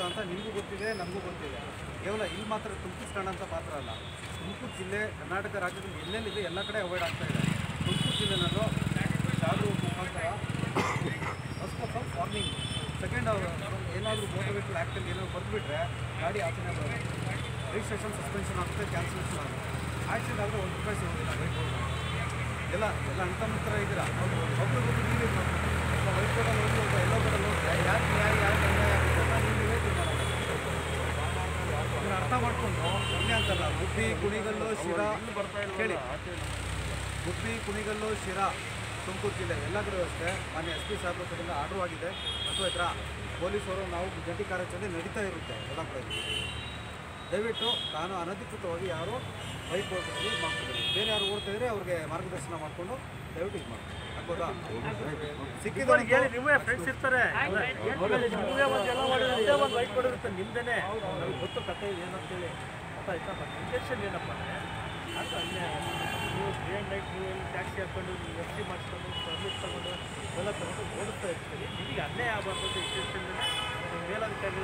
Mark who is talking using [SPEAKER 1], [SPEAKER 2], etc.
[SPEAKER 1] ಅಂತ ನಿಮಗೂ ಗೊತ್ತಿದೆ ನಮಗೂ ಗೊತ್ತಿದೆ ಕೇವಲ ಇಲ್ಲಿ ಮಾತ್ರ ತುಮಕೂರು ಸ್ಟ್ಯಾಂಡ್ ಅಂತ ಮಾತ್ರ ಅಲ್ಲ ತುಮಕೂರು ಜಿಲ್ಲೆ ಕರ್ನಾಟಕ ರಾಜ್ಯದಲ್ಲಿ ಎಲ್ಲೆಲ್ಲಿದೆ ಎಲ್ಲ ಕಡೆ ಅವಾಯ್ಡ್ ಆಗ್ತಾ ಇದೆ ತುಮಕೂರು ಜಿಲ್ಲೆನಲ್ಲೂ ಶಾಲು ಮುಖಾಂತರ first of all farming second ಏನಾದರೂ ಮೋಟರ್ ವೆಹಿಕಲ್ ಆ್ಯಕ್ಟಲ್ಲಿ ಏನಾದ್ರು ಬರೆದುಬಿಟ್ರೆ ಗಾಡಿ ಆಚರಣೆ ಬರೋದು ರಿಜಿಸ್ಟ್ರೇಷನ್ ಸಸ್ಪೆನ್ಷನ್ ಆಗುತ್ತೆ ಕ್ಯಾನ್ಸಲೇಷನ್ ಆಗುತ್ತೆ ಆಕ್ಸಿಡೆಂಟ್ ಆದರೆ ಒಂದು ರೂಪಾಯಿ ಸಿಗೋದಿಲ್ಲ ವೈಟ್ ಬೋರ್ಡ್ ಎಲ್ಲ ಎಲ್ಲ ಅಣ್ಣ ತಮ್ಮ ಥರ ಇದ್ದೀರಾ ಒಬ್ರಿಗೊಬ್ರು ನೀವೇ ಒಬ್ಬ ವೈಟ್ ಬೋರ್ಡಲ್ಲಿ ಹೋಗಿ ಒಬ್ಬ ಎಲ್ಲೋ ಬೋರ್ಡಲ್ಲಿ ಹೋದ್ರೆ ಯಾಕೆ ನ್ಯಾಯ ಯಾಕೆ ಅನ್ಯಾಯ ಆಗುತ್ತೆ ಅಂತ ನೀವು ನೀವೇ ತೀರ್ಮಾನ ಮಾಡಿ ಇದನ್ನ ಅರ್ಥ ಮಾಡಿಕೊಂಡು ಒಮ್ಮೆ ಅಂತಲ್ಲ ಗುಬ್ಬಿ ಕುಣಿಗಲ್ಲು ಶಿರಾ ಕೇಳಿ ಗುಬ್ಬಿ ಕುಣಿಗಲ್ಲು ಶಿರಾ ತುಮಕೂರು ಜಿಲ್ಲೆ ಎಲ್ಲ ಕಡೆ ಅಷ್ಟೇ ಮಾನ್ಯ ಎಸ್ ಪಿ ಸಾಹೇಬ್ರ ಕಡೆಯಿಂದ ಆರ್ಡ್ರು ಆಗಿದೆ ಅಥವಾ ಹತ್ರ ಪೊಲೀಸರು ನಾವು ಜಂಟಿ ಕಾರ್ಯಾಚರಣೆ ನಡೀತಾ ಇರುತ್ತೆ ಎಲ್ಲ ಕಡೆ ದಯವಿಟ್ಟು ತಾನು ಅನಧಿಕೃತವಾಗಿ ಯಾರು ಬೈಕ್ ಓಡಿಸೋದು ಯೂಸ್ ಮಾಡ್ತಿದ್ದಾರೆ ಬೇರೆ ಯಾರು ಓಡ್ತಾ ಇದ್ರೆ ಅವ್ರಿಗೆ ಮಾರ್ಗದರ್ಶನ ಮಾಡಿಕೊಂಡು ದಯವಿಟ್ಟು ಇದು ಮಾಡಿ ಹಾಕೋದಾ ಸಿಕ್ಕಿದವರಿಗೆ
[SPEAKER 2] ಹೇಳಿ ನೀವೇ ಫ್ರೆಂಡ್ಸ್ ಇರ್ತಾರೆ ನೀವೇ ಒಂದು ಎಲ್ಲ ಮಾಡಿದ್ರೆ ಒಂದೇ ಒಂದು ವೈಟ್ ಕೊಡಿರುತ್ತೆ ನಿಮ್ದೇನೆ ನಮ್ಗೆ ಗೊತ್ತು ಕತೆ ಏನಂತೇಳಿ ಗೊತ್ತಾಯ್ತಾ ಬಟ್ ಇಂಜೆಕ್ಷನ್ ಏನಪ್ಪ ಅಂದರೆ ಅದು ಅನ್ಯಾಯ ನೀವು ಡೇ ಆ್ಯಂಡ್ ನೈಟ್ ನೀವು ಎಲ್ಲಿ ಟ್ಯಾಕ್ಸಿ ಹಾಕ್ಕೊಂಡು ನೀವು ಎಫ್ ಸಿ ಮಾಡಿಸ್ಕೊಂಡು ಪರ್ಮಿಟ್ ತೊಗೊಂಡು ಎಲ್ಲ ತೊಗೊಂಡು ಓಡಿಸ್ತಾ ಇರ್ತೀರಿ ನಿಮಗೆ ಅನ್ಯಾಯ ಆಗಬಾರ್ದು ಅಂತ ಇಂಜೆಕ್ಷನ್ ಮೇಲಾಧಿಕಾರಿ